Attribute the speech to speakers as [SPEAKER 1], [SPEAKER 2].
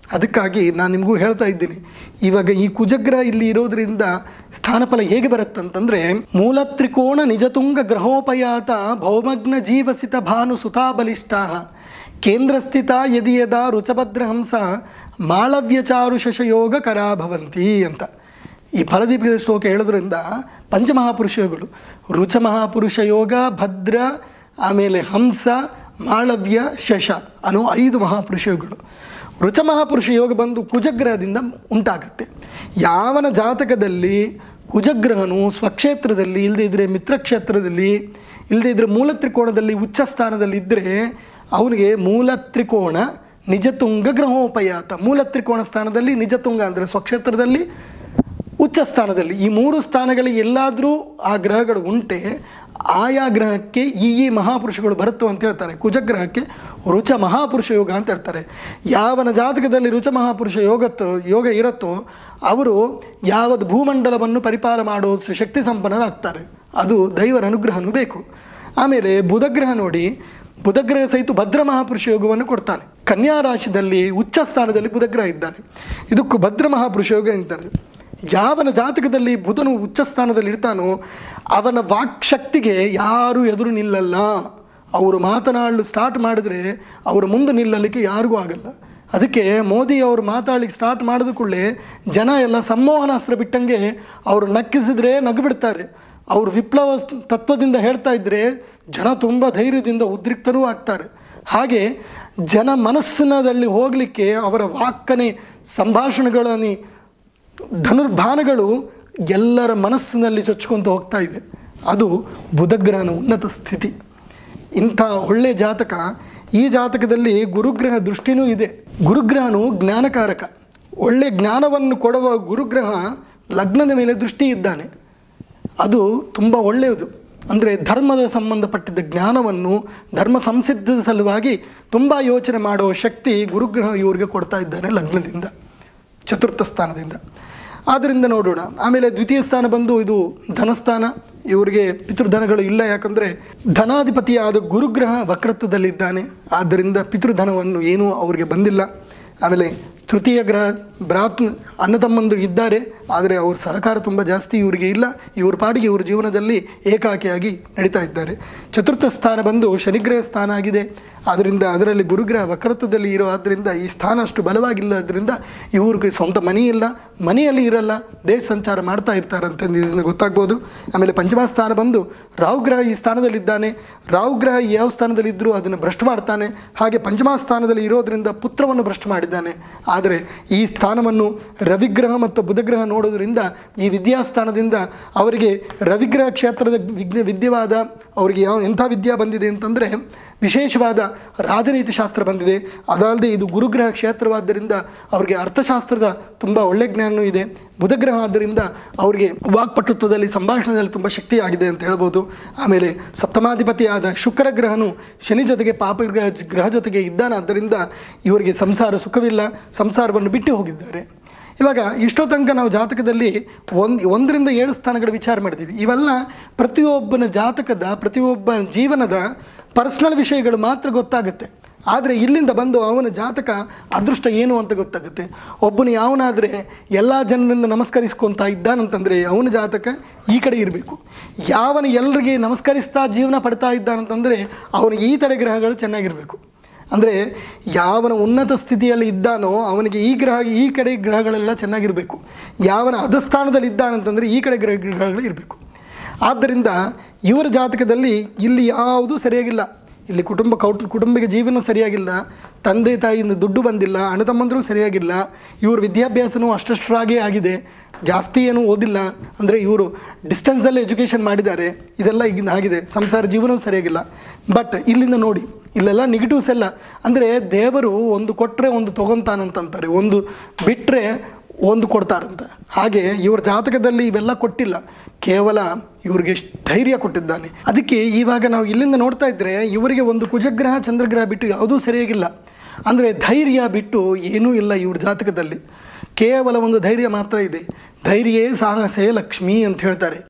[SPEAKER 1] ಅದಕ್ಕಾಗಿ ನಾನು ನಿಮಗೂ ಹೇಳ್ತಾ ಇದ್ದೀನಿ ಇವಾಗ ಈ ಕುಜಗ್ರಹ ಇಲ್ಲಿ ಇರೋದ್ರಿಂದ ಸ್ಥಾನಫಲ ಹೇಗೆ ಬರುತ್ತಂತಂದ್ರೆ ಮೂಲ ತ್ರಿಕೋಣ ನಿಜತುಂಗ ಗ್ರಹೋಪಯಾತ ಭೌಮಗ್ನ ಜೀವಸಿತ ಭಾನು ಸುತಾ ಬಲಿಷ್ಠಾ ಕೇಂದ್ರಸ್ಥಿತ ಯದಿ ಯದಾ ರುಚಭದ್ರಹಂಸ ಮಾಳವ್ಯಚಾರು ಶಶಯೋಗ ಕರಾಭವಂತಿ ಅಂತ ಈ ಫಲದೀಪದ ಶ್ಲೋಕ ಹೇಳೋದ್ರಿಂದ ಪಂಚಮಹಾಪುರುಷ ಯೋಗಗಳು ರುಚ ಮಹಾಪುರುಷ ಯೋಗ ಭದ್ರ ಆಮೇಲೆ ಹಂಸ ಮಾಳವ್ಯ ಶಶ ಅನ್ನೋ ಐದು ಮಹಾಪುರುಷ ಯೋಗಗಳು ರುಚ ಮಹಾಪುರುಷ ಯೋಗ ಬಂದು ಕುಜಗ್ರಹದಿಂದ ಉಂಟಾಗುತ್ತೆ ಯಾವನ ಜಾತಕದಲ್ಲಿ ಕುಜಗ್ರಹನು ಸ್ವಕ್ಷೇತ್ರದಲ್ಲಿ ಇಲ್ಲದೇ ಇದ್ದರೆ ಮಿತ್ರಕ್ಷೇತ್ರದಲ್ಲಿ ಇಲ್ಲದೇ ಇದ್ದರೆ ಮೂಲ ತ್ರಿಕೋಣದಲ್ಲಿ ಉಚ್ಚ ಸ್ಥಾನದಲ್ಲಿ ಇದ್ದರೆ ಅವನಿಗೆ ಮೂಲ ತ್ರಿಕೋಣ ನಿಜತುಂಗ ಗ್ರಹೋಪಯಾತ ಮೂಲ ತ್ರಿಕೋಣ ಸ್ಥಾನದಲ್ಲಿ ನಿಜತುಂಗ ಅಂದರೆ ಸ್ವಕ್ಷೇತ್ರದಲ್ಲಿ ಉಚ್ಚ ಸ್ಥಾನದಲ್ಲಿ ಈ ಮೂರು ಸ್ಥಾನಗಳಿಗೆ ಎಲ್ಲಾದರೂ ಆ ಗ್ರಹಗಳು ಉಂಟೆ ಆಯಾ ಗ್ರಹಕ್ಕೆ ಈ ಈ ಮಹಾಪುರುಷಗಳು ಬರುತ್ತವೆ ಅಂತ ಹೇಳ್ತಾರೆ ಕುಜಗ್ರಹಕ್ಕೆ ರುಚ ಮಹಾಪುರುಷ ಯೋಗ ಅಂತ ಹೇಳ್ತಾರೆ ಯಾವನ ಜಾತಕದಲ್ಲಿ ರುಚ ಮಹಾಪುರುಷ ಯೋಗತ್ತೋ ಯೋಗ ಇರುತ್ತೋ ಅವರು ಯಾವದು ಭೂಮಂಡಲವನ್ನು ಪರಿಪಾಲ ಮಾಡೋ ಶಕ್ತಿ ಸಂಪನ್ನರಾಗ್ತಾರೆ ಅದು ದೈವರ ಅನುಗ್ರಹನೂ ಬೇಕು ಆಮೇಲೆ ಬುಧಗ್ರಹ ನೋಡಿ ಬುಧಗ್ರಹ ಸಹಿತ ಭದ್ರ ಮಹಾಪುರುಷ ಯೋಗವನ್ನು ಕೊಡ್ತಾನೆ ಕನ್ಯಾ ರಾಶಿಯಲ್ಲಿ ಉಚ್ಚ ಸ್ಥಾನದಲ್ಲಿ ಬುಧಗ್ರಹ ಇದ್ದಾನೆ ಇದಕ್ಕೂ ಭದ್ರ ಮಹಾಪುರುಷ ಯೋಗ ಅಂತಾರೆ ಯಾವನ ಜಾತಕದಲ್ಲಿ ಬುಧನು ಉಚ್ಚ ಸ್ಥಾನದಲ್ಲಿ ಇರ್ತಾನೋ ಅವನ ವಾಕ್ಶಕ್ತಿಗೆ ಯಾರೂ ಎದುರು ನಿಲ್ಲಲ್ಲ ಅವರು ಮಾತನಾಡಲು ಸ್ಟಾರ್ಟ್ ಮಾಡಿದ್ರೆ ಅವರು ಮುಂದೆ ನಿಲ್ಲಲಿಕ್ಕೆ ಯಾರಿಗೂ ಆಗಲ್ಲ ಅದಕ್ಕೆ ಮೋದಿ ಅವರು ಮಾತಾಡ್ಲಿಕ್ಕೆ ಸ್ಟಾರ್ಟ್ ಮಾಡಿದ ಕೂಡಲೇ ಜನ ಎಲ್ಲ ಸಂಮೋಹನಾಸ್ತ್ರ ಬಿಟ್ಟಂಗೆ ಅವರು ನಕ್ಕಿಸಿದ್ರೆ ನಗು ಬಿಡ್ತಾರೆ ಅವರು ವಿಪ್ಲವ ತತ್ವದಿಂದ ಹೇಳ್ತಾ ಇದ್ದರೆ ಜನ ತುಂಬ ಧೈರ್ಯದಿಂದ ಉದ್ರಿಕ್ತರೂ ಆಗ್ತಾರೆ ಹಾಗೆ ಜನ ಮನಸ್ಸಿನದಲ್ಲಿ ಹೋಗಲಿಕ್ಕೆ ಅವರ ವಾಕ್ಕನೆ ಸಂಭಾಷಣೆಗಳನ್ನಿ ಧನುರ್ಬಾಣಗಳು ಎಲ್ಲರ ಮನಸ್ಸಿನಲ್ಲಿ ಚೊಚ್ಕೊಂತ ಹೋಗ್ತಾ ಇವೆ ಅದು ಬುಧಗ್ರಹನ ಉನ್ನತ ಸ್ಥಿತಿ ಇಂಥ ಒಳ್ಳೆಯ ಜಾತಕ ಈ ಜಾತಕದಲ್ಲಿ ಗುರುಗ್ರಹ ದೃಷ್ಟಿನೂ ಇದೆ ಗುರುಗ್ರಹನು ಜ್ಞಾನಕಾರಕ ಒಳ್ಳೆ ಜ್ಞಾನವನ್ನು ಕೊಡುವ ಗುರುಗ್ರಹ ಲಗ್ನದ ಮೇಲೆ ದೃಷ್ಟಿ ಇದ್ದಾನೆ ಅದು ತುಂಬ ಒಳ್ಳೆಯದು ಅಂದರೆ ಧರ್ಮದ ಸಂಬಂಧಪಟ್ಟಿದ್ದ ಜ್ಞಾನವನ್ನು ಧರ್ಮ ಸಂಸಿದ್ಧದ ಸಲುವಾಗಿ ತುಂಬ ಯೋಚನೆ ಮಾಡುವ ಶಕ್ತಿ ಗುರುಗ್ರಹ ಇವರಿಗೆ ಕೊಡ್ತಾ ಇದ್ದಾನೆ ಲಗ್ನದಿಂದ ಚತುರ್ಥ ಸ್ಥಾನದಿಂದ ಆದ್ದರಿಂದ ನೋಡೋಣ ಆಮೇಲೆ ದ್ವಿತೀಯ ಸ್ಥಾನ ಬಂದು ಇದು ಧನಸ್ಥಾನ ಇವರಿಗೆ ಪಿತೃಧನಗಳು ಇಲ್ಲ ಯಾಕಂದರೆ ಧನಾಧಿಪತಿಯಾದ ಗುರುಗ್ರಹ ವಕ್ರತ್ವದಲ್ಲಿದ್ದಾನೆ ಆದ್ದರಿಂದ ಪಿತೃಧನವನ್ನು ಏನೂ ಅವರಿಗೆ ಬಂದಿಲ್ಲ ಆಮೇಲೆ ತೃತೀಯ ಗ್ರಹ ಭ್ರಾತ್ ಅಣ್ಣ ತಮ್ಮಂದರು ಇದ್ದಾರೆ ಆದರೆ ಅವ್ರ ಸಹಕಾರ ತುಂಬ ಜಾಸ್ತಿ ಇವರಿಗೆ ಇಲ್ಲ ಇವ್ರ ಪಾಡಿಗೆ ಇವ್ರ ಜೀವನದಲ್ಲಿ ಏಕಾಕಿಯಾಗಿ ನಡೀತಾ ಇದ್ದಾರೆ ಚತುರ್ಥ ಸ್ಥಾನ ಬಂದು ಶನಿಗ್ರಹ ಸ್ಥಾನ ಆಗಿದೆ ಆದ್ದರಿಂದ ಅದರಲ್ಲಿ ಗುರುಗ್ರಹ ವಕ್ರತ್ವದಲ್ಲಿ ಇರೋ ಆದ್ದರಿಂದ ಈ ಸ್ಥಾನ ಅಷ್ಟು ಬಲವಾಗಿಲ್ಲ ಅದರಿಂದ ಇವ್ರಿಗೆ ಸ್ವಂತ ಮನೆ ಇಲ್ಲ ಮನೆಯಲ್ಲಿ ಇರಲ್ಲ ದೇಶ ಸಂಚಾರ ಮಾಡ್ತಾ ಇರ್ತಾರೆ ಅಂತ ಇದರಿಂದ ಗೊತ್ತಾಗ್ಬೋದು ಆಮೇಲೆ ಪಂಚಮ ಸ್ಥಾನ ಬಂದು ರಾಹು ಗ್ರಹ ಈ ಸ್ಥಾನದಲ್ಲಿದ್ದಾನೆ ರಾಹು ಗ್ರಹ ಯಾವ ಸ್ಥಾನದಲ್ಲಿದ್ದರೂ ಅದನ್ನು ಭ್ರಷ್ಟ ಮಾಡ್ತಾನೆ ಹಾಗೆ ಪಂಚಮ ಸ್ಥಾನದಲ್ಲಿ ಇರೋದರಿಂದ ಪುತ್ರವನ್ನು ಭ್ರಷ್ಟ ಮಾಡಿದ್ದಾನೆ ಆದರೆ ಈ ಸ್ಥಾನವನ್ನು ರವಿಗ್ರಹ ಮತ್ತು ಬುಧಗ್ರಹ ನೋಡೋದ್ರಿಂದ ಈ ವಿದ್ಯಾಸ್ಥಾನದಿಂದ ಅವರಿಗೆ ರವಿಗ್ರಹ ಕ್ಷೇತ್ರದ ವಿಜ್ಞ ವಿದ್ಯವಾದ ಅವರಿಗೆ ಯಾವ ಎಂಥ ವಿದ್ಯಾ ಬಂದಿದೆ ಅಂತಂದರೆ ವಿಶೇಷವಾದ ರಾಜನೀತಿ ಶಾಸ್ತ್ರ ಬಂದಿದೆ ಅದಲ್ಲದೆ ಇದು ಗುರುಗ್ರಹ ಕ್ಷೇತ್ರವಾದ್ದರಿಂದ ಅವರಿಗೆ ಅರ್ಥಶಾಸ್ತ್ರದ ತುಂಬ ಒಳ್ಳೆ ಜ್ಞಾನವೂ ಇದೆ ಬುಧಗ್ರಹ ಆದ್ದರಿಂದ ಅವರಿಗೆ ವಾಕ್ಪಟುತ್ವದಲ್ಲಿ ಸಂಭಾಷಣೆಯಲ್ಲಿ ತುಂಬ ಶಕ್ತಿಯಾಗಿದೆ ಅಂತ ಹೇಳ್ಬೋದು ಆಮೇಲೆ ಸಪ್ತಮಾಧಿಪತಿಯಾದ ಶುಕ್ರ ಗ್ರಹನು ಶನಿ ಜೊತೆಗೆ ಪಾಪ ಗ್ರಹ ಗ್ರಹ ಜೊತೆಗೆ ಇದ್ದಾನಾದ್ದರಿಂದ ಇವರಿಗೆ ಸಂಸಾರ ಸುಖವಿಲ್ಲ ಸಂಸಾರವನ್ನು ಬಿಟ್ಟು ಹೋಗಿದ್ದಾರೆ ಇವಾಗ ಇಷ್ಟೋ ತನಕ ನಾವು ಜಾತಕದಲ್ಲಿ ಒಂದು ಒಂದರಿಂದ ಏಳು ಸ್ಥಾನಗಳ ವಿಚಾರ ಮಾಡಿದ್ದೀವಿ ಇವೆಲ್ಲ ಪ್ರತಿಯೊಬ್ಬನ ಜಾತಕದ ಪ್ರತಿಯೊಬ್ಬ ಜೀವನದ ಪರ್ಸ್ನಲ್ ವಿಷಯಗಳು ಮಾತ್ರ ಗೊತ್ತಾಗುತ್ತೆ ಆದರೆ ಇಲ್ಲಿಂದ ಬಂದು ಅವನ ಜಾತಕ ಅದೃಷ್ಟ ಏನು ಅಂತ ಗೊತ್ತಾಗುತ್ತೆ ಒಬ್ಬನು ಯಾವನಾದರೆ ಎಲ್ಲ ಜನರಿಂದ ನಮಸ್ಕರಿಸ್ಕೊತಾ ಇದ್ದಾನಂತಂದರೆ ಅವನ ಜಾತಕ ಈ ಕಡೆ ಇರಬೇಕು ಯಾವನ ಎಲ್ಲರಿಗೆ ನಮಸ್ಕರಿಸ್ತಾ ಜೀವನ ಪಡ್ತಾ ಇದ್ದಾನಂತಂದರೆ ಅವನಿಗೆ ಈ ತಡೆ ಗ್ರಹಗಳು ಚೆನ್ನಾಗಿರಬೇಕು ಅಂದರೆ ಯಾವನ ಉನ್ನತ ಸ್ಥಿತಿಯಲ್ಲಿ ಇದ್ದಾನೋ ಅವನಿಗೆ ಈ ಗ್ರಹ ಈ ಕಡೆ ಗ್ರಹಗಳೆಲ್ಲ ಚೆನ್ನಾಗಿರಬೇಕು ಯಾವನ ಅಧಸ್ಥಾನದಲ್ಲಿ ಇದ್ದಾನಂತಂದರೆ ಈ ಕಡೆ ಗ್ರಹ ಗ್ರಹಗಳು ಇರಬೇಕು ಆದ್ದರಿಂದ ಇವರ ಜಾತಕದಲ್ಲಿ ಇಲ್ಲಿ ಯಾವುದೂ ಸರಿಯಾಗಿಲ್ಲ ಇಲ್ಲಿ ಕುಟುಂಬ ಕೌಟ್ ಕುಟುಂಬಿಕ ಜೀವನ ಸರಿಯಾಗಿಲ್ಲ ತಂದೆ ತಾಯಿಯಿಂದ ದುಡ್ಡು ಬಂದಿಲ್ಲ ಅಣ್ಣ ತಮ್ಮಂದರೂ ಸರಿಯಾಗಿಲ್ಲ ಇವ್ರ ವಿದ್ಯಾಭ್ಯಾಸನೂ ಅಷ್ಟಷ್ಟರಾಗೇ ಆಗಿದೆ ಜಾಸ್ತಿ ಏನೂ ಓದಿಲ್ಲ ಅಂದರೆ ಇವರು ಡಿಸ್ಟೆನ್ಸಲ್ಲಿ ಎಜುಕೇಷನ್ ಮಾಡಿದ್ದಾರೆ ಇದೆಲ್ಲ ಈಗ ಆಗಿದೆ ಸಂಸಾರ ಜೀವನವೂ ಸರಿಯಾಗಿಲ್ಲ ಬಟ್ ಇಲ್ಲಿಂದ ನೋಡಿ ಇಲ್ಲೆಲ್ಲ ನೆಗೆಟಿವ್ಸ್ ಎಲ್ಲ ಅಂದರೆ ದೇವರು ಒಂದು ಕೊಟ್ಟರೆ ಒಂದು ತೊಗೊತಾನಂತಂತಾರೆ ಒಂದು ಬಿಟ್ಟರೆ ಒಂದು ಕೊಡ್ತಾರಂತ ಹಾಗೆ ಇವ್ರ ಜಾತಕದಲ್ಲಿ ಇವೆಲ್ಲ ಕೊಟ್ಟಿಲ್ಲ ಕೇವಲ ಇವ್ರಿಗೆ ಧೈರ್ಯ ಕೊಟ್ಟಿದ್ದಾನೆ ಅದಕ್ಕೆ ಇವಾಗ ನಾವು ಇಲ್ಲಿಂದ ನೋಡ್ತಾ ಇದ್ದರೆ ಇವರಿಗೆ ಒಂದು ಕುಜಗ್ರಹ ಚಂದ್ರಗ್ರಹ ಬಿಟ್ಟು ಯಾವುದೂ ಸರಿಯಾಗಿಲ್ಲ ಅಂದರೆ ಧೈರ್ಯ ಬಿಟ್ಟು ಏನೂ ಇಲ್ಲ ಇವ್ರ ಜಾತಕದಲ್ಲಿ ಕೇವಲ ಒಂದು ಧೈರ್ಯ ಮಾತ್ರ ಇದೆ ಧೈರ್ಯೇ ಸಾಹಸೇ ಲಕ್ಷ್ಮಿ ಅಂತ ಹೇಳ್ತಾರೆ